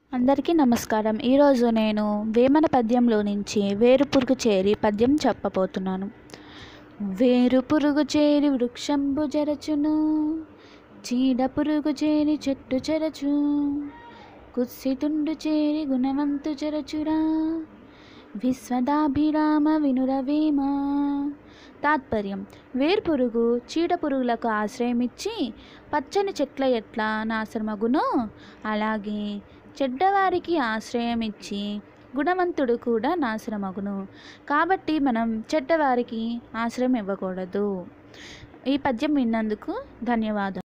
అందరికీ నమస్కారం ఈరోజు నేను వేమన పద్యంలో నుంచి వేరు పురుగు చేరి పద్యం చెప్పబోతున్నాను వేరు పురుగు చేరి వృక్షంబు జరచును చీడ పురుగు చేరి చెట్టు చెరచు కుత్సితుండు చేరి గుణవంతు చెరచురా విశ్వదాభిరామ వినురవేమ తాత్పర్యం వేర్పురుగు చీడ పురుగులకు ఆశ్రయం ఇచ్చి పచ్చని చెట్ల ఎట్లా నాశనమగునో అలాగే చెడ్డవారికి ఆశ్రయం ఇచ్చి గుణవంతుడు కూడా నాశనమగును కాబట్టి మనం చెడ్డవారికి ఆశ్రయం ఇవ్వకూడదు ఈ పద్యం విన్నందుకు ధన్యవాదాలు